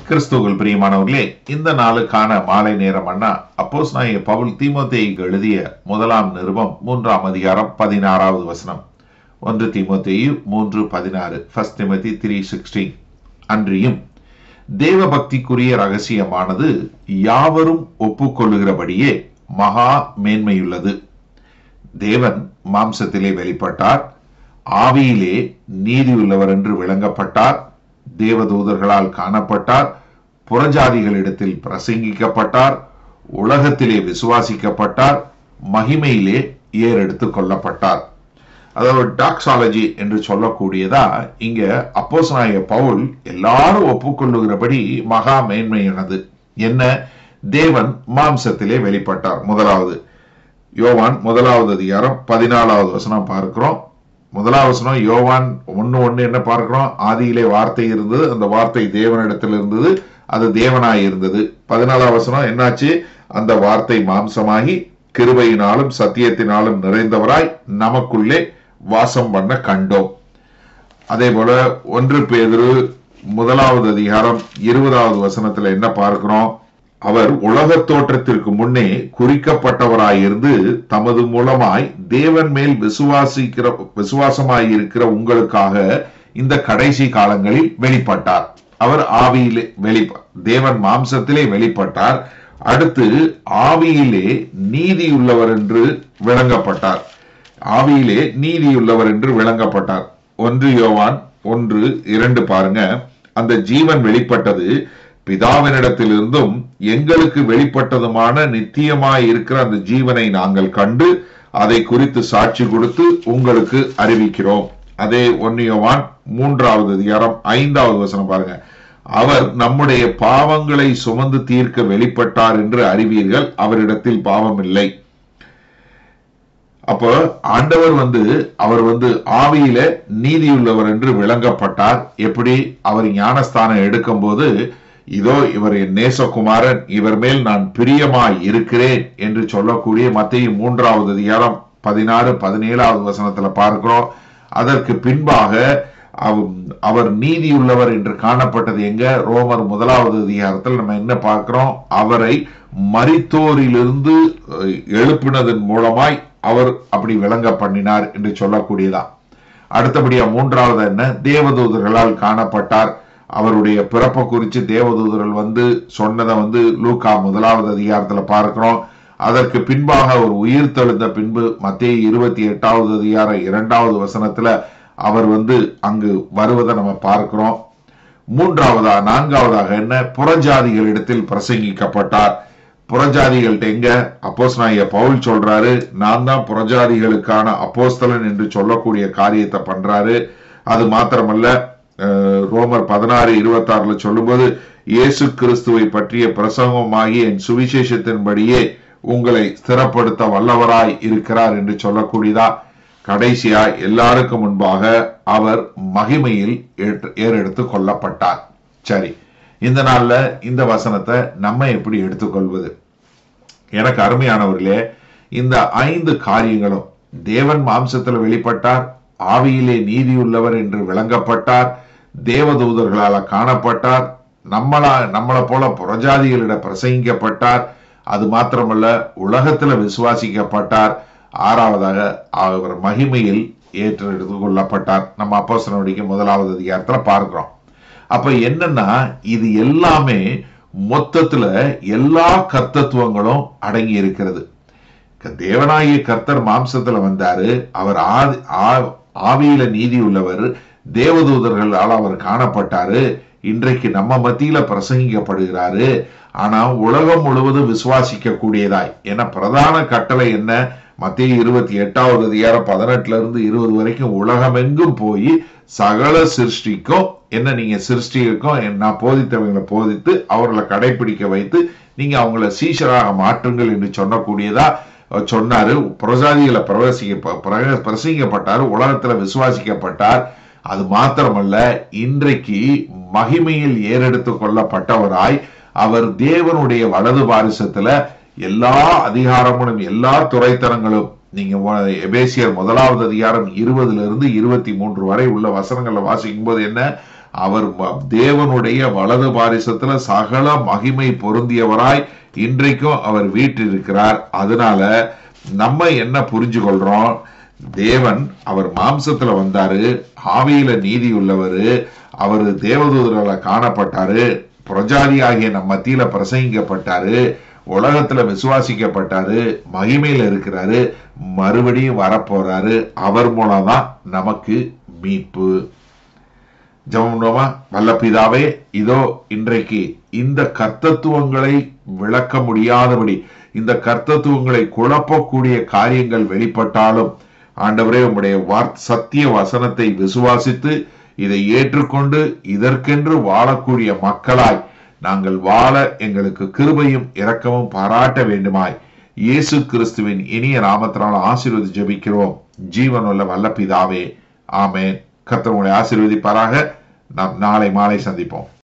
கிறிஸ்துவுக்குள் பிரியமானவர்களே இந்த நாளுக்கான மாலை நேரம் அண்ணா அப்போஸ் நாய பவுல் தீமோத்தேயுக்கு எழுதிய முதலாம் நிருபம் மூன்றாம் அதிகாரம் பதினாறாவது வசனம் ஒன்று தீமோத்தேயு மூன்று பதினாறு ஃபர்ஸ்ட் திமதி த்ரீ சிக்ஸ்டீன் அன்றியும் தேவ பக்திக்குரிய ரகசியமானது யாவரும் ஒப்புக்கொள்ளுகிறபடியே மகா மேன்மையுள்ளது தேவன் மாம்சத்திலே வெளிப்பட்டார் ஆவியிலே நீதியுள்ளவர் என்று விளங்கப்பட்டார் தேவதூதர்களால் காணப்பட்டார் புறஜாதிகளிடத்தில் பிரசங்கிக்கப்பட்டார் உலகத்திலே விசுவாசிக்கப்பட்டார் மகிமையிலே ஏறெடுத்து கொள்ளப்பட்டார் அதாவது டாக்ஸாலஜி என்று சொல்லக்கூடியதா இங்க அப்போஸ்நாய பவுல் எல்லாரும் ஒப்புக்கொள்ளுகிறபடி மகா மேன்மையானது என்ன தேவன் மாம்சத்திலே வெளிப்பட்டார் முதலாவது யோவான் முதலாவது அதிகாரம் பதினாலாவது வசனம் பார்க்கிறோம் முதலாவது வசனம் யோவான் ஒன்னு ஒன்னு என்ன பார்க்கிறோம் ஆதியிலே வார்த்தை இருந்தது அந்த வார்த்தை தேவனிடத்தில் இருந்தது அது தேவனாய் இருந்தது பதினாலாவது வசனம் என்னாச்சு அந்த வார்த்தை மாம்சமாகி கிருபையினாலும் சத்தியத்தினாலும் நிறைந்தவராய் நமக்குள்ளே வாசம் பண்ண கண்டோம் அதே போல ஒன்று பேதுரு முதலாவது அதிகாரம் இருபதாவது வசனத்துல என்ன பார்க்கிறோம் அவர் உலகத் தோற்றத்திற்கு முன்னே குறிக்கப்பட்டவராயிருந்து தமது மூலமாய் தேவன் மேல் விசுவாசிக்கிற விசுவாசமாய் இருக்கிற உங்களுக்காக இந்த கடைசி காலங்களில் வெளிப்பட்டார் அவர் ஆவியிலே வெளி தேவன் மாம்சத்திலே வெளிப்பட்டார் அடுத்து ஆவியிலே நீதியுள்ளவர் என்று விளங்கப்பட்டார் ஆவியிலே நீதியுள்ளவர் என்று விளங்கப்பட்டார் ஒன்று யோவான் ஒன்று இரண்டு பாருங்க அந்த ஜீவன் வெளிப்பட்டது பிதாவினிடத்திலிருந்தும் எங்களுக்கு வெளிப்பட்டதுமான நித்தியமாய் இருக்கிற அந்த ஜீவனை நாங்கள் கண்டு அதை குறித்து சாட்சி கொடுத்து உங்களுக்கு அறிவிக்கிறோம் அதே ஒன்னியவான் மூன்றாவது அதிகாரம் ஐந்தாவது வசனம் பாருங்க அவர் நம்முடைய பாவங்களை சுமந்து தீர்க்க வெளிப்பட்டார் என்று அறிவீர்கள் அவரிடத்தில் பாவம் இல்லை அப்போ ஆண்டவர் வந்து அவர் வந்து ஆவியில நீதியுள்ளவர் என்று விளங்கப்பட்டார் எப்படி அவர் ஞானஸ்தானம் எடுக்கும் போது இதோ இவர் என் நேசகுமாரன் இவர் மேல் நான் பிரியமாய் இருக்கிறேன் என்று சொல்லக்கூடிய மத்திய மூன்றாவது அதிகாரம் பதினாறு பதினேழாவது வசனத்துல பார்க்கிறோம் அதற்கு பின்பாக அவர் நீதியுள்ளவர் என்று காணப்பட்டது எங்க ரோமர் முதலாவது அதிகாரத்தில் நம்ம என்ன பார்க்கிறோம் அவரை மரித்தோரிலிருந்து எழுப்பினதன் மூலமாய் அவர் அப்படி விளங்க பண்ணினார் என்று சொல்லக்கூடியதா அடுத்தபடியா மூன்றாவது என்ன தேவதூதர்களால் காணப்பட்டார் அவருடைய பிறப்பை குறித்து தேவதூதர்கள் வந்து சொன்னதை வந்து லூக்கா முதலாவது அதிகாரத்துல பார்க்கிறோம் அதற்கு பின்பாக அவர் உயிர் தெழுந்த பின்பு மத்திய இருபத்தி எட்டாவது அதிகாரம் இரண்டாவது வசனத்துல அவர் வந்து அங்கு வருவதை நம்ம பார்க்கிறோம் மூன்றாவதா நான்காவதாக என்ன புறஜாதிகளிடத்தில் பிரசங்கிக்கப்பட்டார் புறஜாதிகள்ட்ட எங்க அப்போஸ் நான் பவுல் சொல்றாரு நான் தான் புறஜாதிகளுக்கான அப்போஸ்தலன் என்று சொல்லக்கூடிய காரியத்தை பண்றாரு அது மாத்திரமல்ல ரோமர் பதினாறு இருபத்தி ஆறுல சொல்லும்போது இயேசு கிறிஸ்துவை பற்றிய பிரசங்கமாகி என் சுவிசேஷத்தின்படியே உங்களை ஸ்திரப்படுத்த வல்லவராய் இருக்கிறார் என்று சொல்லக்கூடியதா கடைசியா எல்லாருக்கும் முன்பாக அவர் மகிமையில் ஏறெடுத்து கொள்ளப்பட்டார் சரி இந்த நாள்ல இந்த வசனத்தை நம்ம எப்படி எடுத்துக்கொள்வது எனக்கு அருமையானவர்களே இந்த ஐந்து காரியங்களும் தேவன் மாம்சத்தில் வெளிப்பட்டார் ஆவியிலே நீதியுள்ளவர் என்று விளங்கப்பட்டார் தேவதூதர்களால காணப்பட்டார் நம்மளா நம்மளை போல புறஜாதிகளிட பிரசங்கிக்கப்பட்டார் அது மாத்திரமல்ல உலகத்துல விசுவாசிக்கப்பட்டார் ஆறாவதாக அவர் மகிமையில் ஏற்று எடுத்து கொள்ளப்பட்டார் நம்ம அப்போசனுடைய முதலாவது அதிகாரத்துல பார்க்கிறோம் அப்ப என்னன்னா இது எல்லாமே மொத்தத்துல எல்லா கர்த்தத்துவங்களும் அடங்கி இருக்கிறது தேவனாகிய கர்த்தர் மாம்சத்துல வந்தாரு அவர் ஆவியில நீதி உள்ளவர் தேவதூதர்களால் அவர் காணப்பட்டாரு இன்றைக்கு நம்ம மத்தியில பிரசங்கிக்கப்படுகிறாரு ஆனா உலகம் முழுவதும் விசுவாசிக்க கூடியதாய் ஏன்னா பிரதான கட்டளை என்ன மத்திய இருபத்தி எட்டாவது அதிகாரம் பதினெட்டுல இருந்து இருபது வரைக்கும் உலகமெங்கும் போய் சகல சிருஷ்டிக்கும் என்ன நீங்க சிருஷ்டிக்கும் நான் போதித்தவங்களை போதித்து அவர்களை கடைபிடிக்க வைத்து நீங்க அவங்கள சீஷராக மாற்றுங்கள் என்று சொன்னக்கூடியதா சொன்னாரு பிரசாதிகளை பிரவசிக்க பிரசங்கிக்கப்பட்டார் உலகத்துல விசுவாசிக்கப்பட்டார் அது மாத்திரமல்ல இன்றைக்கு மகிமையில் ஏறெடுத்து கொள்ளப்பட்டவராய் அவர் தேவனுடைய வலது பாரிசத்துல எல்லா அதிகாரங்களும் எல்லா துறைத்தரங்களும் நீங்க எபேசியர் முதலாவது அதிகாரம் இருபதுல இருந்து இருபத்தி மூன்று வரை உள்ள வசனங்களை வாசிக்கும் போது என்ன அவர் வ- தேவனுடைய வலது பாரிசத்துல சகல மகிமை பொருந்தியவராய் இன்றைக்கும் அவர் வீற்றிருக்கிறார் அதனால நம்ம என்ன புரிஞ்சு கொள்றோம் தேவன் அவர் மாம்சத்துல வந்தாரு ஆவியில நீதி உள்ளவரு அவர் தேவதூதரால காணப்பட்டாரு பிரஜாதி ஆகிய நம்ம மத்தியில பிரசங்கிக்கப்பட்டாரு உலகத்துல விசுவாசிக்கப்பட்டாரு மகிமையில இருக்கிறாரு மறுபடியும் வரப்போறாரு அவர் மூலம்தான் நமக்கு மீட்பு ஜெபம் பண்ணுவோமா வல்ல பிதாவே இதோ இன்றைக்கு இந்த கர்த்தத்துவங்களை விளக்க முடியாதபடி இந்த கர்த்தத்துவங்களை குழப்பக்கூடிய காரியங்கள் வெளிப்பட்டாலும் ஆண்டவரே உம்முடைய வார் சத்திய வசனத்தை விசுவாசித்து இதை ஏற்றுக்கொண்டு இதற்கென்று வாழக்கூடிய மக்களாய் நாங்கள் வாழ எங்களுக்கு கிருபையும் இரக்கமும் பாராட்ட வேண்டுமாய் இயேசு கிறிஸ்துவின் இனிய நாமத்தினால் ஆசீர்வதி ஜெபிக்கிறோம் ஜீவனுள்ள வல்ல பிதாவே ஆமென் கர்த்தர் உங்களை ஆசீர்வதிப்பாராக நாம் நாளை மாலை சந்திப்போம்